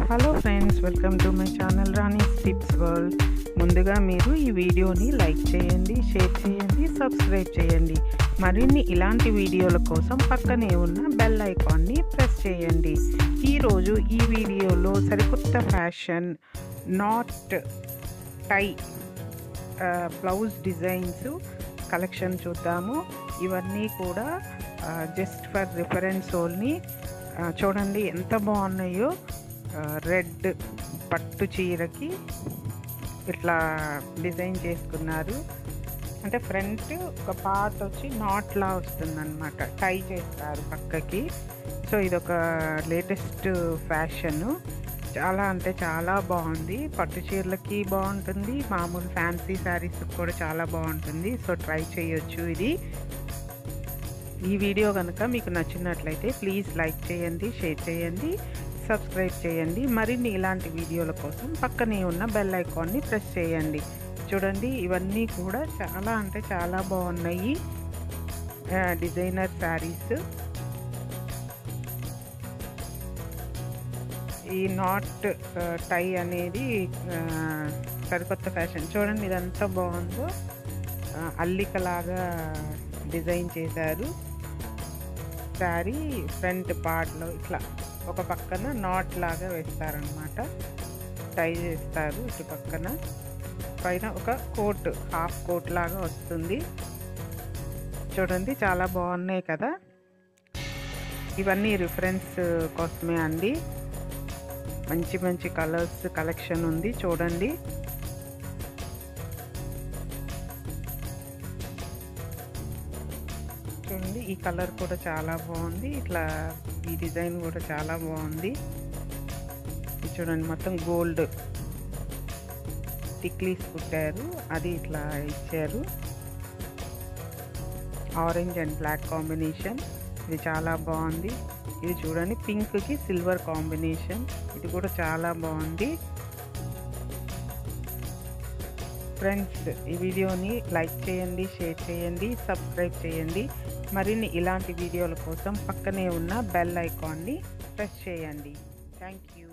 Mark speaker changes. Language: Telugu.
Speaker 1: hello friends welcome to my channel Rani tips world ముందుగా మీరు ఈ వీడియోని లైక్ చేయండి షేర్ చేయండి సబ్స్క్రైబ్ చేయండి మరిన్ని ఇలాంటి వీడియోల కోసం పక్కనే ఉన్న బెల్ ఐకాన్ని ప్రెస్ చేయండి ఈరోజు ఈ వీడియోలో సరికొత్త fashion knot tie blouse designs collection చూద్దాము ఇవన్నీ కూడా జస్ట్ ఫర్ రిఫరెన్స్ ఓన్లీ చూడండి ఎంత బాగున్నాయో రెడ్ పట్టు చీరకి ఇట్లా డిజైన్ చేసుకున్నారు అంటే ఫ్రంట్ ఒక పార్ట్ వచ్చి నాట్లా వస్తుందన్నమాట టై చేస్తారు పక్కకి సో ఇదొక లేటెస్ట్ ఫ్యాషన్ చాలా అంటే చాలా బాగుంది పట్టు చీరలకి బాగుంటుంది మామూలు ఫ్యాన్సీ శారీస్ కూడా చాలా బాగుంటుంది సో ట్రై చేయొచ్చు ఇది ఈ వీడియో కనుక మీకు నచ్చినట్లయితే ప్లీజ్ లైక్ చేయండి షేర్ చేయండి సబ్స్క్రైబ్ చేయండి మరిన్ని ఇలాంటి వీడియోల కోసం పక్కనే ఉన్న బెల్ ఐకాన్ని ప్రెస్ చేయండి చూడండి ఇవన్నీ కూడా చాలా అంటే చాలా బాగున్నాయి డిజైనర్ శారీస్ ఈ నాట్ టై అనేది సరికొత్త ఫ్యాషన్ చూడండి ఇదంతా బాగుందో అల్లికలాగా డిజైన్ చేశారు శారీ ఫ్రంట్ పార్ట్లో ఇట్లా ఒక పక్కన నాట్ లాగా వేస్తారనమాట టై చేస్తారు ఇటు పక్కన పైన ఒక కోట్ హాఫ్ కోట్ లాగా వస్తుంది చూడండి చాలా బాగున్నాయి కదా ఇవన్నీ రిఫరెన్స్ కోసమే అండి మంచి మంచి కలర్స్ కలెక్షన్ ఉంది చూడండి చూడండి ఈ కలర్ కూడా చాలా బాగుంది ఇట్లా ఈ డిజైన్ కూడా చాలా బాగుంది చూడండి మొత్తం గోల్డ్ టిక్లీస్ కుట్టారు అది ఇట్లా ఇచ్చారు ఆరెంజ్ అండ్ బ్లాక్ కాంబినేషన్ ఇది చాలా బాగుంది ఇది చూడండి పింక్కి సిల్వర్ కాంబినేషన్ ఇది కూడా చాలా బాగుంది ఫ్రెండ్స్ ఈ వీడియోని లైక్ చేయండి షేర్ చేయండి సబ్స్క్రైబ్ చేయండి మరిన్ని ఇలాంటి వీడియోల కోసం పక్కనే ఉన్న బెల్ ఐకాన్ని ప్రెస్ చేయండి థ్యాంక్ యూ